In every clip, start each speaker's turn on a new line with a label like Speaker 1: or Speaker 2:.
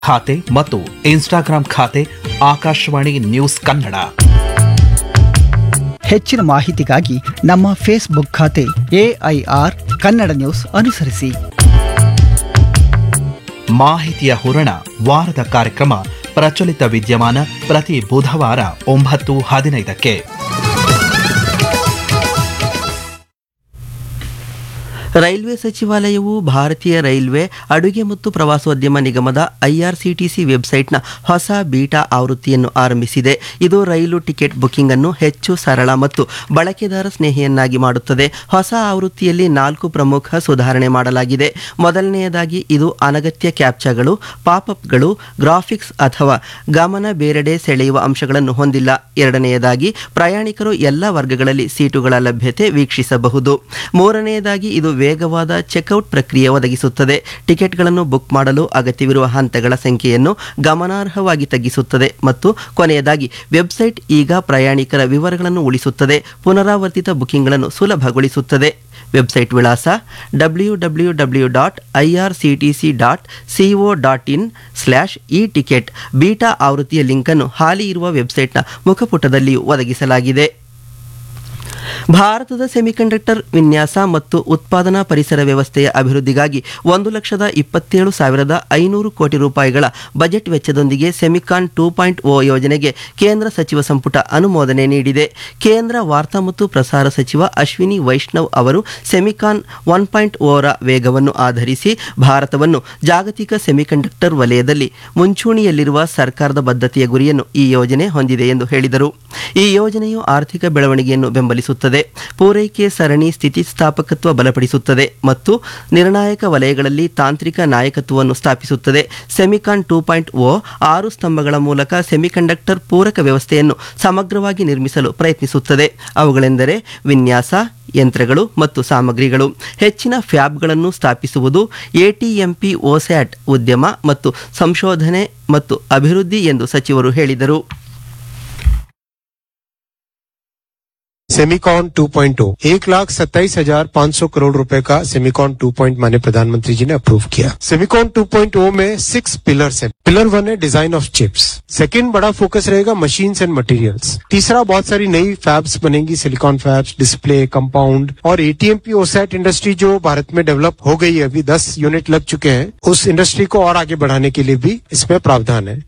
Speaker 1: ಖಾತೆ ಮತ್ತು ಇನ್ಸ್ಟಾಗ್ರಾಂ ಖಾತೆ ಆಕಾಶವಾಣಿ ನ್ಯೂಸ್ ಕನ್ನಡ
Speaker 2: ಹೆಚ್ಚಿನ ಮಾಹಿತಿಗಾಗಿ ನಮ್ಮ ಫೇಸ್ಬುಕ್ ಖಾತೆ ಎಐಆರ್ ಕನ್ನಡ ನ್ಯೂಸ್ ಅನುಸರಿಸಿ
Speaker 1: ಮಾಹಿತಿಯ ಹೂರಣ ವಾರದ ಕಾರ್ಯಕ್ರಮ ಪ್ರಚಲಿತ ವಿದ್ಯಮಾನ ಪ್ರತಿ ಬುಧವಾರ ಒಂಬತ್ತು ಹದಿನೈದಕ್ಕೆ
Speaker 3: ರೈಲ್ವೆ ಸಚಿವಾಲಯವು ಭಾರತೀಯ ರೈಲ್ವೆ ಅಡುಗೆ ಮತ್ತು ಪ್ರವಾಸೋದ್ಯಮ ನಿಗಮದ ಐಆರ್ಸಿಟಿಸಿ ವೆಬ್ಸೈಟ್ನ ಹೊಸ ಬೀಟಾ ಆವೃತ್ತಿಯನ್ನು ಆರಂಭಿಸಿದೆ ಇದು ರೈಲು ಟಿಕೆಟ್ ಬುಕಿಂಗ್ ಅನ್ನು ಹೆಚ್ಚು ಸರಳ ಮತ್ತು ಬಳಕೆದಾರ ಸ್ನೇಹಿಯನ್ನಾಗಿ ಮಾಡುತ್ತದೆ ಹೊಸ ಆವೃತ್ತಿಯಲ್ಲಿ ನಾಲ್ಕು ಪ್ರಮುಖ ಸುಧಾರಣೆ ಮಾಡಲಾಗಿದೆ ಮೊದಲನೆಯದಾಗಿ ಇದು ಅನಗತ್ಯ ಕ್ಯಾಪ್ಚಾಗಳು ಪಾಪ್ಅಪ್ಗಳು ಗ್ರಾಫಿಕ್ಸ್ ಅಥವಾ ಗಮನ ಬೇರೆಡೆ ಸೆಳೆಯುವ ಅಂಶಗಳನ್ನು ಹೊಂದಿಲ್ಲ ಎರಡನೆಯದಾಗಿ ಪ್ರಯಾಣಿಕರು ಎಲ್ಲ ವರ್ಗಗಳಲ್ಲಿ ಸೀಟುಗಳ ಲಭ್ಯತೆ ವೀಕ್ಷಿಸಬಹುದು ಮೂರನೆಯದಾಗಿ ಇದು ವೇಗವಾದ ಚೆಕ್ಔಟ್ ಪ್ರಕ್ರಿಯೆ ಒದಗಿಸುತ್ತದೆ ಟಿಕೆಟ್ಗಳನ್ನು ಬುಕ್ ಮಾಡಲು ಅಗತ್ಯವಿರುವ ಹಂತಗಳ ಸಂಖ್ಯೆಯನ್ನು ಗಮನಾರ್ಹವಾಗಿ ತಗ್ಗಿಸುತ್ತದೆ ಮತ್ತು ಕೊನೆಯದಾಗಿ ವೆಬ್ಸೈಟ್ ಈಗ ಪ್ರಯಾಣಿಕರ ವಿವರಗಳನ್ನು ಉಳಿಸುತ್ತದೆ ಪುನರಾವರ್ತಿತ ಬುಕಿಂಗ್ಗಳನ್ನು ಸುಲಭಗೊಳಿಸುತ್ತದೆ ವೆಬ್ಸೈಟ್ ವಿಳಾಸ W W W dot I R C T C dot C O dot in slash E ticket beta ಆವೃತ್ತಿಯ ಲಿಂಕನ್ನು ಹಾಲಿ ಇರುವ ವೆಬ್ಸೈಟ್ನ ಮುಖಪುಟದಲ್ಲಿಯೂ ಒದಗಿಸಲಾಗಿದೆ ಭಾರತದ ಸೆಮಿಕಂಡಕ್ಟರ್ ವಿನ್ಯಾಸ ಮತ್ತು ಉತ್ಪಾದನಾ ಪರಿಸರ ವ್ಯವಸ್ಥೆಯ ಅಭಿವೃದ್ಧಿಗಾಗಿ ಒಂದು ಲಕ್ಷದ ಇಪ್ಪತ್ತೇಳು ಸಾವಿರದ ಐನೂರು ಕೋಟಿ ರೂಪಾಯಿಗಳ ಬಜೆಟ್ ವೆಚ್ಚದೊಂದಿಗೆ ಸೆಮಿಕಾನ್ ಟೂ ಪಾಯಿಂಟ್ ಓ ಯೋಜನೆಗೆ ಕೇಂದ್ರ ಸಚಿವ ಸಂಪುಟ ಅನುಮೋದನೆ ನೀಡಿದೆ ಕೇಂದ್ರ ವಾರ್ತಾ ಮತ್ತು ಪ್ರಸಾರ ಸಚಿವ ಅಶ್ವಿನಿ ವೈಷ್ಣವ್ ಅವರು ಸೆಮಿಕಾನ್ ಒನ್ ಪಾಯಿಂಟ್ ಓರ ವೇಗವನ್ನು ಆಧರಿಸಿ ಭಾರತವನ್ನು ಜಾಗತಿಕ ಸೆಮಿಕಂಡಕ್ಟರ್ ವಲಯದಲ್ಲಿ ಮುಂಚೂಣಿಯಲ್ಲಿರುವ ಸರ್ಕಾರದ ಬದ್ಧತೆಯ ಗುರಿಯನ್ನು ಈ ಯೋಜನೆ ಹೊಂದಿದೆ ಎಂದು ಹೇಳಿದರು ಈ ಯೋಜನೆಯು ಆರ್ಥಿಕ ಬೆಳವಣಿಗೆಯನ್ನು ಬೆಂಬಲಿಸುತ್ತದೆ ಪೂರೈಕೆ ಸರಣಿ ಸ್ಥಿತಿಸ್ಥಾಪಕತ್ವ ಬಲಪಡಿಸುತ್ತದೆ ಮತ್ತು ನಿರ್ಣಾಯಕ ವಲಯಗಳಲ್ಲಿ ತಾಂತ್ರಿಕ ನಾಯಕತ್ವವನ್ನು ಸ್ಥಾಪಿಸುತ್ತದೆ ಸೆಮಿಕಾನ್ ಟೂ ಪಾಯಿಂಟ್ ಓ ಆರು ಸ್ತಂಭಗಳ ಮೂಲಕ ಸೆಮಿಕಂಡಕ್ಟರ್ ಪೂರಕ ವ್ಯವಸ್ಥೆಯನ್ನು ಸಮಗ್ರವಾಗಿ ನಿರ್ಮಿಸಲು ಪ್ರಯತ್ನಿಸುತ್ತದೆ ಅವುಗಳೆಂದರೆ ವಿನ್ಯಾಸ ಯಂತ್ರಗಳು ಮತ್ತು ಸಾಮಗ್ರಿಗಳು ಹೆಚ್ಚಿನ ಫ್ಯಾಬ್ಗಳನ್ನು ಸ್ಥಾಪಿಸುವುದು ಎಟಿಎಂಪಿ ಓಸ್ಯಾಟ್ ಉದ್ಯಮ ಮತ್ತು ಸಂಶೋಧನೆ ಮತ್ತು ಅಭಿವೃದ್ಧಿ ಎಂದು ಸಚಿವರು ಹೇಳಿದರು
Speaker 4: सेमिकॉन 2.0 एक लाख सत्ताईस हजार पाँच सौ करोड़ रुपए का सेमिकॉन 2. पॉइंट माने प्रधानमंत्री जी ने अप्रूव किया सेमिकॉन 2.0 में सिक्स पिलर्स हैं पिलर वन है डिजाइन ऑफ चिप्स सेकंड बड़ा फोकस रहेगा मशीन्स एंड मटेरियल्स तीसरा बहुत सारी नई फैब्स बनेंगी सिलिकॉन फैब्स डिस्प्ले कंपाउंड और एटीएमपी ओसैट इंडस्ट्री जो भारत में डेवलप हो गई है अभी दस यूनिट लग चुके हैं उस इंडस्ट्री को और आगे बढ़ाने के लिए भी इसमें प्रावधान है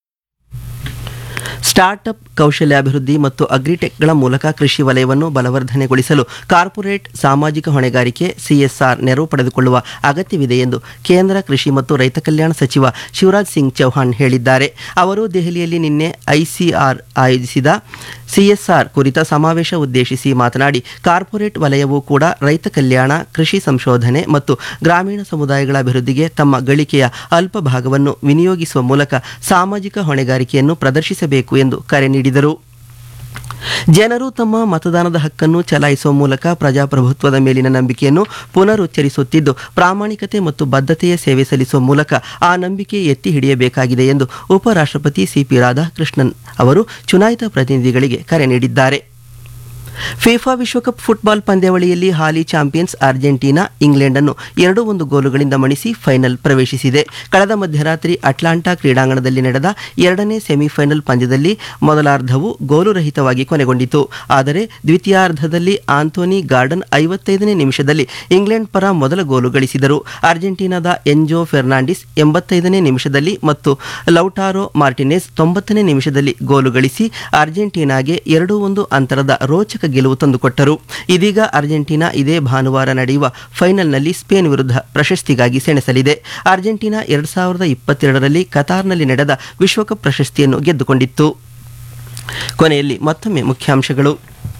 Speaker 3: ಸ್ಟಾರ್ಟ್ಅಪ್ ಕೌಶಲ್ಯಾಭಿವೃದ್ಧಿ ಮತ್ತು ಅಗ್ರಿಟೆಕ್ಗಳ ಮೂಲಕ ಕೃಷಿ ವಲಯವನ್ನು ಬಲವರ್ಧನೆಗೊಳಿಸಲು ಕಾರ್ಪೊರೇಟ್ ಸಾಮಾಜಿಕ ಹೊಣೆಗಾರಿಕೆ ಸಿಎಸ್ಆರ್ ನೆರವು ಪಡೆದುಕೊಳ್ಳುವ ಅಗತ್ಯವಿದೆ ಎಂದು ಕೇಂದ್ರ ಕೃಷಿ ಮತ್ತು ರೈತ ಕಲ್ಯಾಣ ಸಚಿವ ಶಿವರಾಜ್ ಸಿಂಗ್ ಚೌಹಾಣ್ ಹೇಳಿದ್ದಾರೆ ಅವರು ದೆಹಲಿಯಲ್ಲಿ ನಿನ್ನೆ ಐಸಿಆರ್ ಆಯೋಜಿಸಿದ ಸಿಎಸ್ಆರ್ ಕುರಿತ ಸಮಾವೇಶ ಉದ್ದೇಶಿಸಿ ಮಾತನಾಡಿ ಕಾರ್ಪೊರೇಟ್ ವಲಯವೂ ಕೂಡ ರೈತ ಕಲ್ಯಾಣ ಕೃಷಿ ಸಂಶೋಧನೆ ಮತ್ತು ಗ್ರಾಮೀಣ ಸಮುದಾಯಗಳ ಅಭಿವೃದ್ಧಿಗೆ ತಮ್ಮ ಗಳಿಕೆಯ ಅಲ್ಪ ಭಾಗವನ್ನು ವಿನಿಯೋಗಿಸುವ ಮೂಲಕ ಸಾಮಾಜಿಕ ಹೊಣೆಗಾರಿಕೆಯನ್ನು ಪ್ರದರ್ಶಿಸಬೇಕು ಎಂದು ಕರೆ ನೀಡಿದರು ಜನರು ತಮ್ಮ ಮತದಾನದ ಹಕ್ಕನ್ನು ಚಲಾಯಿಸುವ ಮೂಲಕ ಪ್ರಜಾಪ್ರಭುತ್ವದ ಮೇಲಿನ ನಂಬಿಕೆಯನ್ನು ಪುನರುಚ್ಚರಿಸುತ್ತಿದ್ದು ಪ್ರಾಮಾಣಿಕತೆ ಮತ್ತು ಬದ್ಧತೆಯ ಸೇವೆ ಸಲ್ಲಿಸುವ ಮೂಲಕ ಆ ನಂಬಿಕೆ ಎತ್ತಿ ಹಿಡಿಯಬೇಕಾಗಿದೆ ಎಂದು ಉಪರಾಷ್ಟ್ರಪತಿ ಸಿಪಿ ರಾಧಾಕೃಷ್ಣನ್ ಅವರು ಚುನಾಯಿತ ಪ್ರತಿನಿಧಿಗಳಿಗೆ ಕರೆ ನೀಡಿದ್ದಾರೆ ಫಿಫಾ ವಿಶ್ವಕಪ್ ಫುಟ್ಬಾಲ್ ಪಂದ್ಯಾವಳಿಯಲ್ಲಿ ಹಾಲಿ ಚಾಂಪಿಯನ್ಸ್ ಅರ್ಜೆಂಟೀನಾ ಇಂಗ್ಲೆಂಡ್ ಅನ್ನು ಎರಡು ಒಂದು ಗೋಲುಗಳಿಂದ ಮಣಿಸಿ ಫೈನಲ್ ಪ್ರವೇಶಿಸಿದೆ ಕಳೆದ ಮಧ್ಯರಾತ್ರಿ ಅಟ್ಲಾಂಟಾ ಕ್ರೀಡಾಂಗಣದಲ್ಲಿ ನಡೆದ ಎರಡನೇ ಸೆಮಿಫೈನಲ್ ಪಂದ್ಯದಲ್ಲಿ ಮೊದಲಾರ್ಧವು ಗೋಲುರಹಿತವಾಗಿ ಕೊನೆಗೊಂಡಿತು ಆದರೆ ದ್ವಿತೀಯಾರ್ಧದಲ್ಲಿ ಆಂಥೋನಿ ಗಾರ್ಡನ್ ಐವತ್ತೈದನೇ ನಿಮಿಷದಲ್ಲಿ ಇಂಗ್ಲೆಂಡ್ ಪರ ಮೊದಲ ಗೋಲು ಗಳಿಸಿದರು ಅರ್ಜೆಂಟೀನಾದ ಎಂಜೋ ಫೆರ್ನಾಂಡಿಸ್ ಎಂಬತ್ತೈದನೇ ನಿಮಿಷದಲ್ಲಿ ಮತ್ತು ಲೌಟಾರೋ ಮಾರ್ಟಿನೆಸ್ ತೊಂಬತ್ತನೇ ನಿಮಿಷದಲ್ಲಿ ಗೋಲು ಗಳಿಸಿ ಅರ್ಜೆಂಟೀನಾಗೆ ಎರಡು ಒಂದು ಅಂತರದ ರೋಚಕ ಗೆಲುವು ತಂದುಕೊಟ್ಟರು ಇದೀಗ ಅರ್ಜೆಂಟೀನಾ ಇದೇ ಭಾನುವಾರ ನಡೆಯುವ ಫೈನಲ್ನಲ್ಲಿ ಸ್ಪೇನ್ ವಿರುದ್ಧ ಪ್ರಶಸ್ತಿಗಾಗಿ ಸೆಣಸಲಿದೆ ಅರ್ಜೆಂಟೀನಾ ಎರಡು ಸಾವಿರದ ಇಪ್ಪತ್ತೆರಡರಲ್ಲಿ ಕತಾರ್ನಲ್ಲಿ ನಡೆದ ವಿಶ್ವಕಪ್ ಪ್ರಶಸ್ತಿಯನ್ನು ಗೆದ್ದುಕೊಂಡಿತ್ತು ಕೊನೆಯಲ್ಲಿ ಮತ್ತೊಮ್ಮೆ ಮುಖ್ಯಾಂಶಗಳು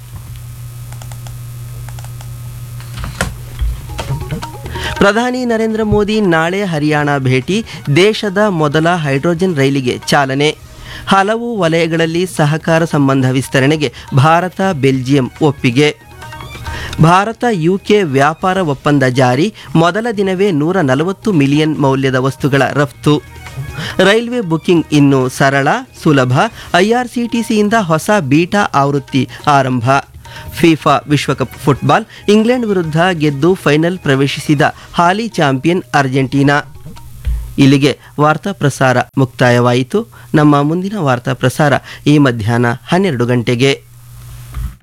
Speaker 3: ಪ್ರಧಾನಿ ನರೇಂದ್ರ ಮೋದಿ ನಾಳೆ ಹರಿಯಾಣ ಭೇಟಿ ದೇಶದ ಮೊದಲ ಹೈಡ್ರೋಜನ್ ರೈಲಿಗೆ ಚಾಲನೆ ಹಲವು ವಲಯಗಳಲ್ಲಿ ಸಹಕಾರ ಸಂಬಂಧ ವಿಸ್ತರಣೆಗೆ ಭಾರತ ಬೆಲ್ಜಿಯಂ ಒಪ್ಪಿಗೆ ಭಾರತ ಯುಕೆ ವ್ಯಾಪಾರ ಒಪ್ಪಂದ ಜಾರಿ ಮೊದಲ ದಿನವೇ ನೂರ ನಲವತ್ತು ಮಿಲಿಯನ್ ಮೌಲ್ಯದ ವಸ್ತುಗಳ ರಫ್ತು ರೈಲ್ವೆ ಬುಕಿಂಗ್ ಇನ್ನು ಸರಳ ಸುಲಭ ಐಆರ್ಸಿಟಿಸಿಯಿಂದ ಹೊಸ ಬೀಟಾ ಆವೃತ್ತಿ ಆರಂಭ ಫಿಫಾ ವಿಶ್ವಕಪ್ ಫುಟ್ಬಾಲ್ ಇಂಗ್ಲೆಂಡ್ ವಿರುದ್ಧ ಗೆದ್ದು ಫೈನಲ್ ಪ್ರವೇಶಿಸಿದ ಹಾಲಿ ಚಾಂಪಿಯನ್ ಅರ್ಜೆಂಟೀನಾ ಇಲ್ಲಿಗೆ ವಾರ್ತಾ ಪ್ರಸಾರ ಮುಕ್ತಾಯವಾಯಿತು ನಮ್ಮ ಮುಂದಿನ ವಾರ್ತಾ ಪ್ರಸಾರ ಈ ಮಧ್ಯಾಹ್ನ ಹನ್ನೆರಡು ಗಂಟೆಗೆ